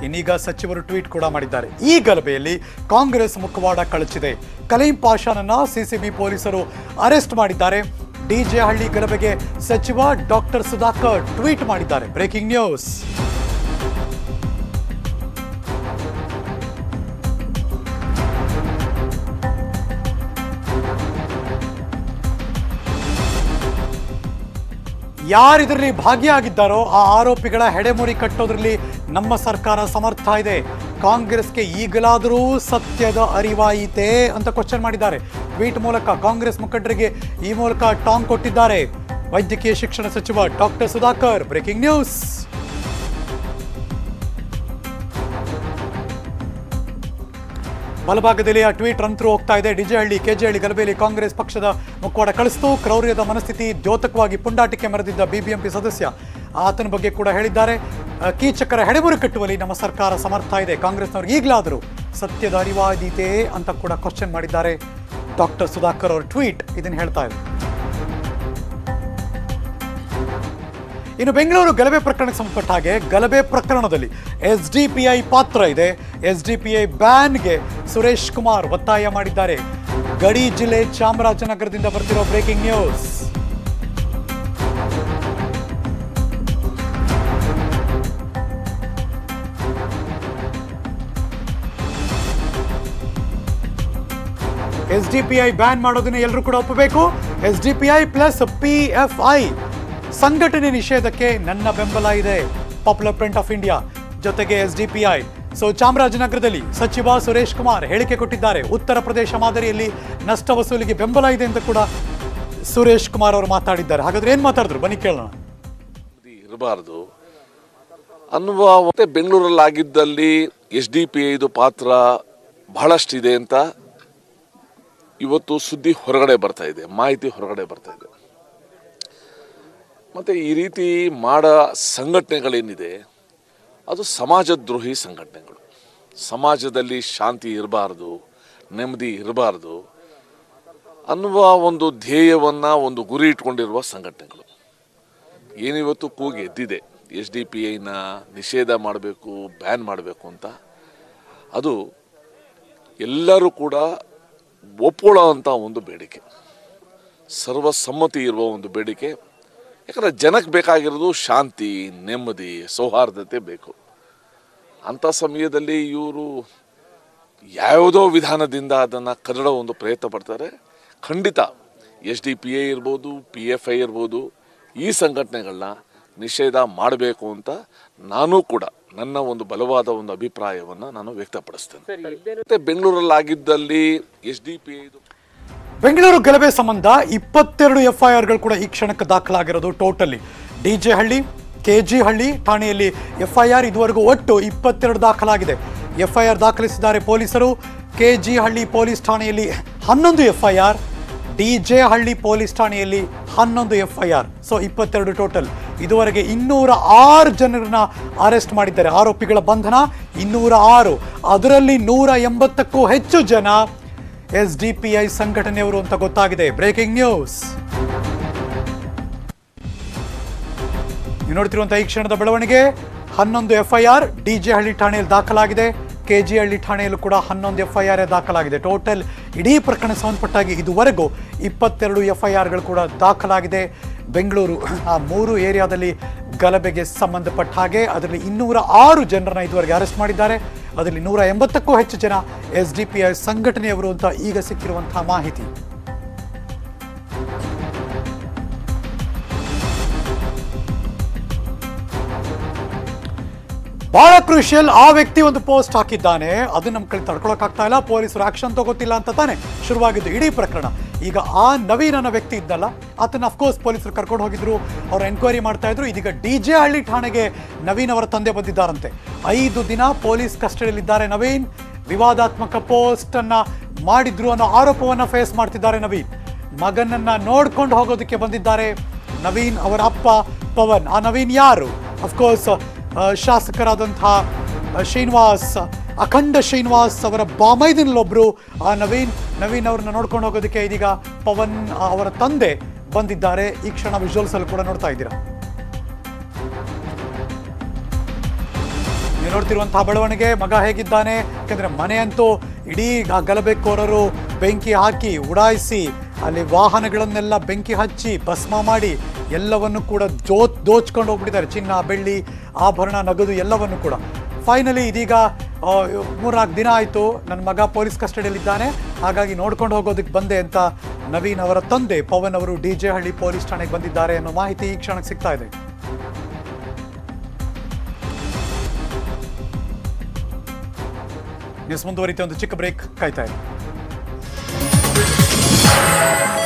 ಇನ್ನೀಗ ಸಚಿವರು ಟ್ವೀಟ್ ಕೂಡ ಮಾಡಿದ್ದಾರೆ ಈ ಗಲಭೆಯಲ್ಲಿ ಕಾಂಗ್ರೆಸ್ ಮುಖವಾಡ ಕಳಚಿದೆ ಕಲೀಂ ಪಾಷಾನನ್ನ ಸಿಸಿಬಿ ಪೊಲೀಸರು ಅರೆಸ್ಟ್ ಮಾಡಿದ್ದಾರೆ ಡಿಜೆ ಹಳ್ಳಿ ಗಲಭೆಗೆ ಸಚಿವ ಡಾಕ್ಟರ್ ಸುಧಾಕರ್ ಟ್ವೀಟ್ ಮಾಡಿದ್ದಾರೆ ಬ್ರೇಕಿಂಗ್ ನ್ಯೂಸ್ ಯಾರಿದರಲ್ಲಿ ಭಾಗಿಯಾಗಿದ್ದಾರೋ ಆ ಆರೋಪಿಗಳ ಹೆಡೆಮುರಿ ಕಟ್ಟೋದ್ರಲ್ಲಿ ನಮ್ಮ ಸರ್ಕಾರ ಸಮರ್ಥ ಇದೆ ಕಾಂಗ್ರೆಸ್ಗೆ ಈಗಲಾದರೂ ಸತ್ಯದ ಅರಿವಾಯಿತೆ ಅಂತ ಕ್ವಶನ್ ಮಾಡಿದ್ದಾರೆ ಟ್ವೀಟ್ ಮೂಲಕ ಕಾಂಗ್ರೆಸ್ ಮುಖಂಡರಿಗೆ ಈ ಮೂಲಕ ಟಾಂಗ್ ಕೊಟ್ಟಿದ್ದಾರೆ ವೈದ್ಯಕೀಯ ಶಿಕ್ಷಣ ಸಚಿವ ಡಾಕ್ಟರ್ ಸುಧಾಕರ್ ಬ್ರೇಕಿಂಗ್ ನ್ಯೂಸ್ ಬಲಭಾಗದಲ್ಲಿ ಆ ಟ್ವೀಟ್ ರಂತ್ರು ಹೋಗ್ತಾ ಇದೆ ಡಿಜೆಹಳ್ಳಿ ಕೆಜೆಹಳ್ಳಿ ಗಲಭೆಯಲ್ಲಿ ಕಾಂಗ್ರೆಸ್ ಪಕ್ಷದ ಮುಖವಾಡ ಕಳಿಸ್ತು ಕ್ರೌರ್ಯದ ಮನಸ್ಥಿತಿ ದ್ಯೋತಕವಾಗಿ ಪುಂಡಾಟಿಕೆ ಮೆರೆದಿದ್ದ ಬಿಬಿಎಂಪಿ ಸದಸ್ಯ ಆತನ ಬಗ್ಗೆ ಕೂಡ ಹೇಳಿದ್ದಾರೆ ಆ, ಕೀಚಕರ ಹೆಡೆಮುರಿ ಕಟ್ಟುವಲ್ಲಿ ನಮ್ಮ ಸರ್ಕಾರ ಸಮರ್ಥ ಇದೆ ಕಾಂಗ್ರೆಸ್ನವ್ರಿಗೆ ಈಗಲಾದರೂ ಸತ್ಯದ ಅರಿವಾದೀತೆ ಅಂತ ಕೂಡ ಕ್ವಶನ್ ಮಾಡಿದ್ದಾರೆ ಡಾಕ್ಟರ್ ಸುಧಾಕರ್ ಅವರ ಟ್ವೀಟ್ ಇದನ್ನು ಹೇಳ್ತಾ ಇದೆ ಇನ್ನು ಬೆಂಗಳೂರು ಗಲಭೆ ಪ್ರಕರಣಕ್ಕೆ ಸಂಬಂಧಪಟ್ಟ ಹಾಗೆ ಗಲಭೆ ಪ್ರಕರಣದಲ್ಲಿ ಎಸ್ ಡಿ ಪಿ ಐ ಪಾತ್ರ ಇದೆ ಎಸ್ ಡಿ ಪಿ ಐ ಬ್ಯಾನ್ಗೆ ಸುರೇಶ್ ಕುಮಾರ್ ಒತ್ತಾಯ ಮಾಡಿದ್ದಾರೆ ಗಡಿ ಜಿಲ್ಲೆ ಚಾಮರಾಜನಗರದಿಂದ ಬರ್ತಿರೋ breaking news S D P I ban ಮಾಡೋದನ್ನ ಎಲ್ಲರೂ ಕೂಡ ಒಪ್ಪಬೇಕು S D P I plus P F I ಸಂಘಟನೆ ನಿಷೇಧಕ್ಕೆ ನನ್ನ ಬೆಂಬಲ ಇದೆ ಪಾಪ್ಯುಲರ್ ಫ್ರಂಟ್ ಆಫ್ ಇಂಡಿಯಾ ಜೊತೆಗೆ S D P I so ಚಾಮರಾಜನಗರದಲ್ಲಿ ಸಚಿವ ಸುರೇಶ್ ಕುಮಾರ್ ಹೇಳಿಕೆ ಕೊಟ್ಟಿದ್ದಾರೆ ಉತ್ತರ ಪ್ರದೇಶ ಮಾದರಿಯಲ್ಲಿ ನಷ್ಟ ವಸೂಲಿಗೆ ಬೆಂಬಲ ಇದೆ ಅಂತ ಕೂಡ ಸುರೇಶ್ ಕುಮಾರ್ ಅವರು ಮಾತಾಡಿದ್ದಾರೆ ಹಾಗಾದ್ರೆ ಏನ್ ಮಾತಾಡಿದ್ರು ಬನ್ನಿ ಕೇಳೋಣ ಇರಬಾರ್ದು ಅನ್ನುವ ಮತ್ತೆ ಬೆಂಗಳೂರಲ್ಲಿ ಆಗಿದ್ದಲ್ಲಿ ಎಸ್ ಡಿ ಪಿ ಐದು ಪಾತ್ರ ಬಹಳಷ್ಟಿದೆ ಅಂತ ಇವತ್ತು ಸುದ್ದಿ ಹೊರಗಡೆ ಬರ್ತಾ ಇದೆ ಮಾಹಿತಿ ಹೊರಗಡೆ ಬರ್ತಾ ಇದೆ ಮತ್ತೆ ಈ ರೀತಿ ಮಾಡ ಸಂಘಟನೆಗಳೇನಿದೆ ಅದು ಸಮಾಜದ್ರೋಹಿ ಸಂಘಟನೆಗಳು ಸಮಾಜದಲ್ಲಿ ಶಾಂತಿ ಇರಬಾರ್ದು ನೆಮ್ಮದಿ ಇರಬಾರ್ದು ಅನ್ನುವ ಒಂದು ಧ್ಯೇಯವನ್ನ ಒಂದು ಗುರಿ ಇಟ್ಕೊಂಡಿರುವ ಸಂಘಟನೆಗಳು ಏನಿವತ್ತು ಕೂಗಿ ಎದ್ದಿದೆ ಎಸ್ ಡಿ ಪಿ ಐನ ನಿಷೇಧ ಮಾಡಬೇಕು ಬ್ಯಾನ್ ಮಾಡಬೇಕು ಅಂತ ಅದು ಎಲ್ಲರೂ ಕೂಡ ಒಪ್ಕೊಳ್ಳೋವಂಥ ಒಂದು ಬೇಡಿಕೆ ಸರ್ವಸಮ್ಮತಿ ಇರುವ ಒಂದು ಬೇಡಿಕೆ ಯಾಕಂದರೆ ಜನಕ್ಕೆ ಬೇಕಾಗಿರೋದು ಶಾಂತಿ ನೆಮ್ಮದಿ ಸೌಹಾರ್ದತೆ ಬೇಕು ಅಂಥ ಸಮಯದಲ್ಲಿ ಇವರು ಯಾವುದೋ ವಿಧಾನದಿಂದ ಅದನ್ನು ಕದಡೋ ಒಂದು ಪ್ರಯತ್ನ ಪಡ್ತಾರೆ ಖಂಡಿತ ಎಸ್ ಡಿ ಪಿ ಐ ಇರ್ಬೋದು ಪಿ ಎಫ್ ಐ ಇರ್ಬೋದು ಈ ಸಂಘಟನೆಗಳನ್ನ ನಿಷೇಧ ಮಾಡಬೇಕು ಅಂತ ನಾನು ಕೂಡ ನನ್ನ ಒಂದು ಬಲವಾದ ಒಂದು ಅಭಿಪ್ರಾಯವನ್ನು ನಾನು ವ್ಯಕ್ತಪಡಿಸ್ತೇನೆ ಮತ್ತೆ ಬೆಂಗಳೂರಲ್ಲಿ ಆಗಿದ್ದಲ್ಲಿ ಎಸ್ ಡಿ ಪಿ ಐದು ಬೆಂಗಳೂರು ಗಲಭೆ ಸಂಬಂಧ ಇಪ್ಪತ್ತೆರಡು ಎಫ್ಐಆರ್ಗಳು ಕೂಡ ಈ ಕ್ಷಣಕ್ಕೆ ದಾಖಲಾಗಿರೋದು ಟೋಟಲಿ ಡಿಜೆ ಹಳ್ಳಿ ಕೆಜಿ ಹಳ್ಳಿ ಠಾಣೆಯಲ್ಲಿ ಎಫ್ಐಆರ್ ಇದುವರೆಗೂ ಒಟ್ಟು ಇಪ್ಪತ್ತೆರಡು ದಾಖಲಾಗಿದೆ ಎಫ್ಐಆರ್ ದಾಖಲಿಸಿದ್ದಾರೆ ಪೊಲೀಸರು ಕೆಜಿ ಹಳ್ಳಿ ಪೊಲೀಸ್ ಠಾಣೆಯಲ್ಲಿ ಹನ್ನೊಂದು ಎಫ್ಐಆರ್ ಡಿಜೆ ಹಳ್ಳಿ ಪೊಲೀಸ್ ಠಾಣೆಯಲ್ಲಿ ಹನ್ನೊಂದು ಎಫ್ಐಆರ್ ಸೊ ಇಪ್ಪತ್ತೆರಡು ಟೋಟಲ್ ಇದುವರೆಗೆ ಇನ್ನೂರ ಆರು ಜನರನ್ನ ಅರೆಸ್ಟ್ ಮಾಡಿದ್ದಾರೆ ಆರೋಪಿಗಳ ಬಂಧನ ಇನ್ನೂರ ಆರು ಅದರಲ್ಲಿ ನೂರ ಎಂಬತ್ತಕ್ಕೂ ಹೆಚ್ಚು ಜನ ಎಸ್ ಡಿ ಪಿ ಐ ಸಂಘಟನೆಯವರು ಅಂತ ಗೊತ್ತಾಗಿದೆ ಬ್ರೇಕಿಂಗ್ ನ್ಯೂಸ್ ನೀವು ನೋಡ್ತಿರುವಂತಹ ಈ ಕ್ಷಣದ ಬೆಳವಣಿಗೆ ಹನ್ನೊಂದು ಎಫ್ಐಆರ್ ಡಿಜೆ ಹಳ್ಳಿ ಠಾಣೆಯಲ್ಲಿ ದಾಖಲಾಗಿದೆ ಕೆಜಿ ಹಳ್ಳಿ ಠಾಣೆಯಲ್ಲೂ ಕೂಡ ಹನ್ನೊಂದು ಎಫ್ಐಆರ್ ದಾಖಲಾಗಿದೆ ಟೋಟಲ್ ಇಡೀ ಪ್ರಕರಣ ಸಂಬಂಧಪಟ್ಟಾಗಿ ಇದುವರೆಗೂ ಇಪ್ಪತ್ತೆರಡು ಎಫ್ಐಆರ್ಗಳು ಕೂಡ ದಾಖಲಾಗಿದೆ ಬೆಂಗಳೂರು ಆ ಮೂರು ಏರಿಯಾದಲ್ಲಿ ಗಲಭೆಗೆ ಸಂಬಂಧಪಟ್ಟ ಹಾಗೆ ಅದರಲ್ಲಿ ಇನ್ನೂರ ಆರು ಜನರನ್ನ ಇದುವರೆಗೆ ಅರೆಸ್ಟ್ ಮಾಡಿದ್ದಾರೆ ಅದರಲ್ಲಿ ನೂರ ಎಂಬತ್ತಕ್ಕೂ ಹೆಚ್ಚು ಜನ ಎಸ್ ಡಿ ಪಿ ಐ ಸಂಘಟನೆಯವರು ಅಂತ ಈಗ ಸಿಕ್ಕಿರುವಂತಹ ಮಾಹಿತಿ ಬಹಳ ಕ್ರೂಷಿಯಲ್ ಆ ವ್ಯಕ್ತಿ ಒಂದು ಪೋಸ್ಟ್ ಹಾಕಿದ್ದಾನೆ ಅದು ನಮ್ಮ ಕಡೆ ತಡ್ಕೊಳಕ್ ಆಗ್ತಾ ಇಲ್ಲ ಪೊಲೀಸರು ಆಕ್ಷನ್ ತಗೋತಿಲ್ಲ ಅಂತ ತಾನೆ ಶುರುವಾಗಿದ್ದು ಇಡೀ ಪ್ರಕರಣ ಈಗ ಆ ನವೀನ್ ಅನ್ನೋ ವ್ಯಕ್ತಿ ಇದ್ದಲ್ಲ ಆತನ ಅಫ್ಕೋರ್ಸ್ ಪೊಲೀಸರು ಕರ್ಕೊಂಡು ಹೋಗಿದ್ರು ಅವ್ರು ಎನ್ಕ್ವೈರಿ ಮಾಡ್ತಾ ಇದ್ರು ಇದೀಗ ಡಿ ಜೆ ಹಳ್ಳಿ ಠಾಣೆಗೆ ನವೀನ್ ಅವರ ತಂದೆ ಬಂದಿದ್ದಾರಂತೆ ಐದು ದಿನ ಪೊಲೀಸ್ ಕಸ್ಟಡಿಯಲ್ಲಿದ್ದಾರೆ ನವೀನ್ ವಿವಾದಾತ್ಮಕ ಪೋಸ್ಟ್ ಅನ್ನ ಮಾಡಿದ್ರು ಅನ್ನೋ ಆರೋಪವನ್ನ ಫೇಸ್ ಮಾಡ್ತಿದ್ದಾರೆ ನವೀನ್ ಮಗನನ್ನ ನೋಡ್ಕೊಂಡು ಹೋಗೋದಕ್ಕೆ ಬಂದಿದ್ದಾರೆ ನವೀನ್ ಅವರ ಅಪ್ಪ ಪವನ್ ಆ ನವೀನ್ ಯಾರು ಅಫ್ಕೋರ್ಸ್ ಶಾಸಕರಾದಂತಹ ಆ, ಶ್ರೀನಿವಾಸ್ ಅಖಂಡ ಶ್ರೀನಿವಾಸ್ ಅವರ ಬಾಮೈದಿನಲ್ಲೊಬ್ರು ಆ ನವೀನ್ ನವೀನ್ ಅವ್ರನ್ನ ನೋಡ್ಕೊಂಡು ಹೋಗೋದಕ್ಕೆ ಇದೀಗ ಪವನ್ ಆ, ಅವರ ತಂದೆ ಬಂದಿದ್ದಾರೆ ಈ ಕ್ಷಣ ವಿಜುವಲ್ಸ್ ಅಲ್ಲಿ ಕೂಡ ನೋಡ್ತಾ ಇದ್ದೀರಾ ನೀವು ನೋಡ್ತಿರುವಂತಹ ಬೆಳವಣಿಗೆ ಮಗ ಹೇಗಿದ್ದಾನೆ ಯಾಕಂದ್ರೆ ಮನೆ ಅಂತೂ ಇಡೀ ಆ ಗಲಭೆಕೋರರು ಬೆಂಕಿ ಹಾಕಿ ಉಡಾಯಿಸಿ ಅಲ್ಲಿ ವಾಹನಗಳನ್ನೆಲ್ಲ ಬೆಂಕಿ ಹಚ್ಚಿ ಭಸ್ಮ ಮಾಡಿ ಎಲ್ಲವನ್ನು ಕೂಡ ಜೋ ದೋಚ್ಕೊಂಡು ಹೋಗ್ಬಿಟ್ಟಿದ್ದಾರೆ ಚಿನ್ನ ಬೆಳ್ಳಿ ಆಭರಣ ನಗದು ಎಲ್ಲವನ್ನು ಕೂಡ ಫೈನಲಿ ಇದೀಗ ಆ, ಮೂರ್ನಾಲ್ಕು ದಿನ ಆಯಿತು ನನ್ನ ಮಗ ಪೊಲೀಸ್ ಕಸ್ಟಡಿಯಲ್ಲಿದ್ದಾನೆ ಹಾಗಾಗಿ ನೋಡ್ಕೊಂಡು ಹೋಗೋದಕ್ಕೆ ಬಂದೆ ಅಂತ ನವೀನ್ ಅವರ ತಂದೆ ಪವನ್ ಅವರು ಡಿ ಜೆ ಹಳ್ಳಿ ಪೊಲೀಸ್ ಠಾಣೆಗೆ ಬಂದಿದ್ದಾರೆ ಅನ್ನೋ ಮಾಹಿತಿ ಈ ಕ್ಷಣಕ್ಕೆ ಸಿಗ್ತಾ ಇದೆ ನ್ಯೂಸ್ ಮುಂದುವರಿತೆ ಒಂದು ಚಿಕ್ಕ ಬ್ರೇಕ್ ಕಾಯ್ತಾ ಇದೆ